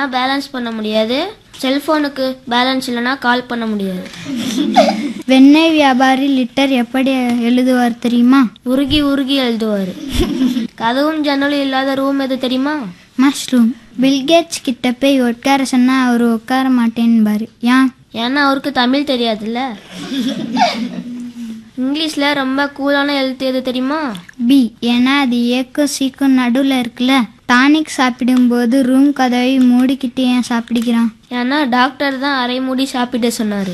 balance பண்ண முடியாது செல்போனுக்கு balance இல்லைன்னா கால் பண்ண முடியாது வெண்ணெய் வியாபாரி லிட்டர் எப்படி எழுதுவார் தெரியுமா உருகி உருகி எழுதுவார் கதவும் ஜன்னலும் இல்லாத ரூம் எது தெரியுமா மஷ்ரூம் பில்கேட்ஸ் கிட்ட போய் உட்கார சொன்னா அவர் உட்கார மாட்டேன்பாரு ஏன் ஏன்னா அவருக்கு தமிழ் தெரியாதுல்ல இங்கிலீஷ்ல ரொம்ப கூலான எழுத்து எது தெரியுமா பி ஏன்னா அது ஏக்கும் சீக்கும் நடுவில் இருக்குல்ல டானிக் சாப்பிடும்போது ரூம் கதவை மூடிக்கிட்டு ஏன் சாப்பிடுகிறான் ஏன்னா டாக்டர் தான் அரை மூடி சாப்பிட சொன்னாரு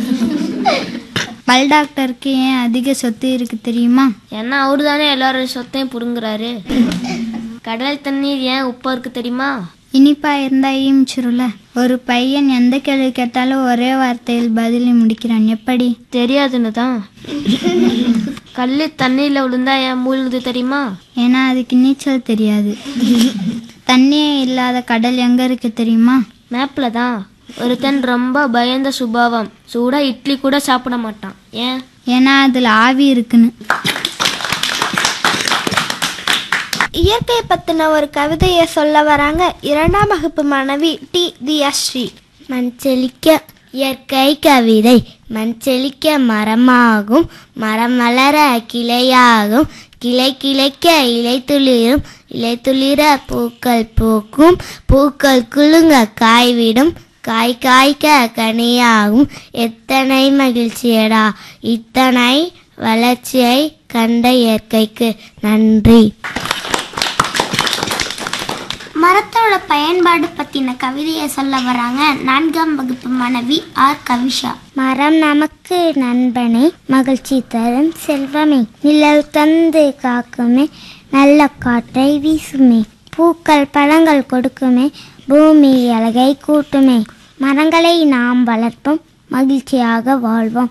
பல் டாக்டருக்கு ஏன் அதிக சொத்து இருக்கு தெரியுமா ஏன்னா அவரு தானே எல்லாரோட சொத்தையும் புடுங்குறாரு கடல் தண்ணீர் ஏன் உப்பா இருக்கு தெரியுமா இனிப்பா இருந்தா ஈமிச்சிருல ஒரு பையன் எந்த கேள்வி கேட்டாலும் ஒரே வார்த்தையில் பதிலை முடிக்கிறான் எப்படி தெரியாதுன்னு தான் கல்லு தண்ணியில விழுந்தா ஏன் மூழ்குது தெரியுமா ஏன்னா அதுக்கு நீச்சல் தெரியாது தண்ணியே இல்லாத கடல் எங்க இருக்கு தெரியுமா மேப்ல தான் ஒருத்தன் ரொம்ப பயந்த சுபாவம் சூடா இட்லி கூட சாப்பிட மாட்டான் ஏன் ஏன்னா அதுல ஆவி இருக்குன்னு இயற்கை பத்தின ஒரு கவிதையை சொல்ல வராங்க இரண்டாம் வகுப்பு மாணவி டி தியாஸ்ரீ மஞ்சளிக்க இயற்கை கவிதை மஞ்சளிக்க மரமாகும் மரம் வளர கிளையாகும் கிளை கிளைக்க இலை துளிரும் இலை துளிர பூக்கள் பூக்கும் பூக்கள் குலுங்க காய்விடும் காய் காய்க்க கனியாகும் எத்தனை மகிழ்ச்சியடா இத்தனை வளர்ச்சியை கண்ட இயற்கைக்கு நன்றி மரத்தோட பயன்பாடு பத்தின கவிதையை சொல்ல வராங்க நான்காம் வகுப்பு மாணவி ஆர் கவிஷா மரம் நமக்கு நண்பனை மகிழ்ச்சி தரும் செல்வமே நிழல் தந்து காக்குமே நல்ல காற்றை வீசுமே பூக்கள் பழங்கள் கொடுக்குமே பூமி அழகை கூட்டுமே மரங்களை நாம் வளர்ப்போம் மகிழ்ச்சியாக வாழ்வோம்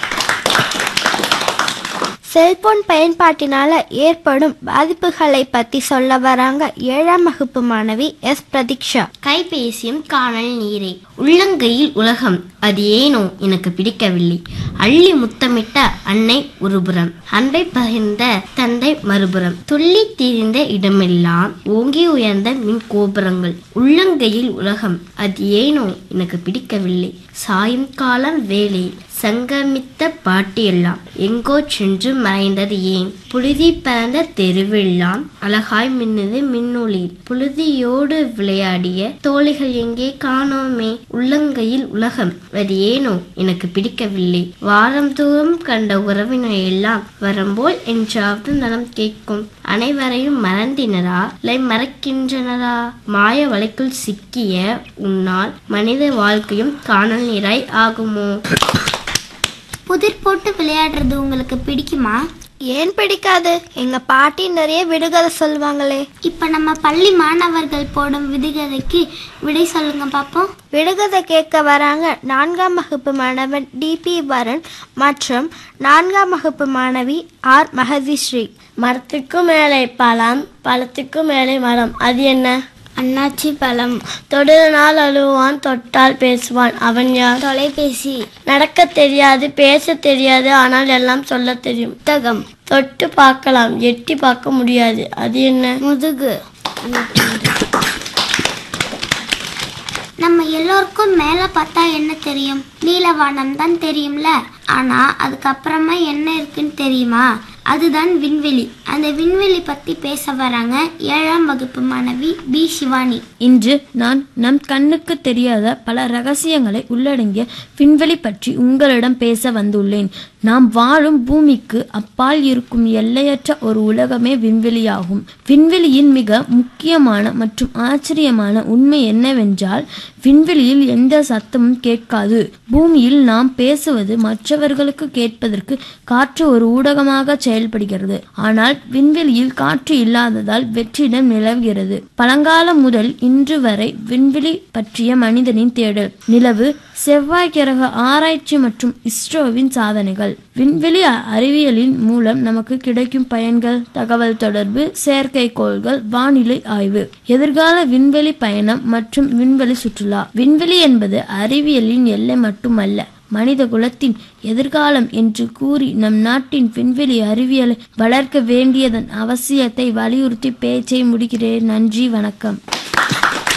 செல்போன் பயன்பாட்டினால ஏற்படும் பாதிப்புகளை பத்தி சொல்ல வராங்க ஏழாம் வகுப்பு மாணவி எஸ் பிரதீக்ஷா கைபேசியும் காணல் நீரே உள்ளங்கையில் உலகம் அது ஏனோ எனக்கு பிடிக்கவில்லை அள்ளி முத்தமிட்ட அன்னை ஒருபுறம் அன்பை பகிர்ந்த தந்தை மறுபுறம் துள்ளி திரிந்த இடமெல்லாம் ஓங்கி உயர்ந்த மின் கோபுரங்கள் உள்ளங்கையில் உலகம் அது ஏனோ எனக்கு பிடிக்கவில்லை சாயங்காலம் வேளையில் சங்கமித்த பாட்டியெல்லாம் எங்கோ சென்று மறைந்தது ஏன் புழுதி பறந்த தெருவெல்லாம் அழகாய் மின்னுது மின்னொளியில் புழுதியோடு விளையாடிய தோழிகள் எங்கே காணோமே உள்ளங்கையில் உலகம் அது ஏனோ எனக்கு பிடிக்கவில்லை வாரம் தூரம் கண்ட உறவினர் எல்லாம் வரும்போல் என்றாவது நலம் கேட்கும் அனைவரையும் மறந்தினரா இல்லை மறக்கின்றனரா மாய வலைக்குள் சிக்கிய உன்னால் மனித வாழ்க்கையும் காணல் நீராய் ஆகுமோ புதிர் போட்டு விளையாடுறது உங்களுக்கு பிடிக்குமா ஏன் பிடிக்காது எங்க பாட்டி நிறைய விடுகதை சொல்லுவாங்களே இப்ப நம்ம பள்ளி மாணவர்கள் போடும் விடுகதைக்கு விடை சொல்லுங்க பாப்போம் விடுகதை கேட்க வராங்க நான்காம் வகுப்பு மாணவன் டிபி வரன் மற்றும் நான்காம் வகுப்பு மாணவி ஆர் மகதிஸ்ரீ மரத்துக்கும் மேலே பழம் பழத்துக்கும் மேலே மரம் அது என்ன அண்ணாச்சி பழம் தொடுனால் அழுவான் தொட்டால் பேசுவான் அவன் யார் தொலைபேசி நடக்க தெரியாது பேச தெரியாது ஆனால் எல்லாம் சொல்ல தெரியும் புத்தகம் தொட்டு பார்க்கலாம் எட்டி பார்க்க முடியாது அது என்ன முதுகு நம்ம எல்லோருக்கும் மேல பார்த்தா என்ன தெரியும் நீலவானம் தான் தெரியும்ல ஆனா அதுக்கப்புறமா என்ன இருக்குன்னு தெரியுமா அதுதான் விண்வெளி அந்த விண்வெளி பத்தி பேச வராங்க ஏழாம் வகுப்பு மாணவி பி சிவானி இன்று நான் நம் கண்ணுக்கு தெரியாத பல ரகசியங்களை உள்ளடங்கிய விண்வெளி பற்றி உங்களிடம் பேச வந்துள்ளேன் நாம் வாழும் பூமிக்கு அப்பால் இருக்கும் எல்லையற்ற ஒரு உலகமே விண்வெளியாகும் விண்வெளியின் மிக முக்கியமான மற்றும் ஆச்சரியமான உண்மை என்னவென்றால் விண்வெளியில் எந்த சத்தமும் கேட்காது பூமியில் நாம் பேசுவது மற்றவர்களுக்கு கேட்பதற்கு காற்று ஒரு ஊடகமாக செயல்படுகிறது ஆனால் விண்வெளியில் காற்று இல்லாததால் வெற்றிடம் நிலவுகிறது பழங்காலம் முதல் இன்று வரை விண்வெளி பற்றிய மனிதனின் தேடல் நிலவு செவ்வாய் கிரக ஆராய்ச்சி மற்றும் இஸ்ரோவின் சாதனைகள் விண்வெளி அறிவியலின் மூலம் நமக்கு கிடைக்கும் பயன்கள் தகவல் தொடர்பு செயற்கைக்கோள்கள் வானிலை ஆய்வு எதிர்கால விண்வெளி பயணம் மற்றும் விண்வெளி சுற்றுலா விண்வெளி என்பது அறிவியலின் எல்லை மட்டுமல்ல மனித குலத்தின் எதிர்காலம் என்று கூறி நம் நாட்டின் விண்வெளி அறிவியலை வளர்க்க வேண்டியதன் அவசியத்தை வலியுறுத்தி பேச்சை முடிக்கிறேன் நன்றி வணக்கம்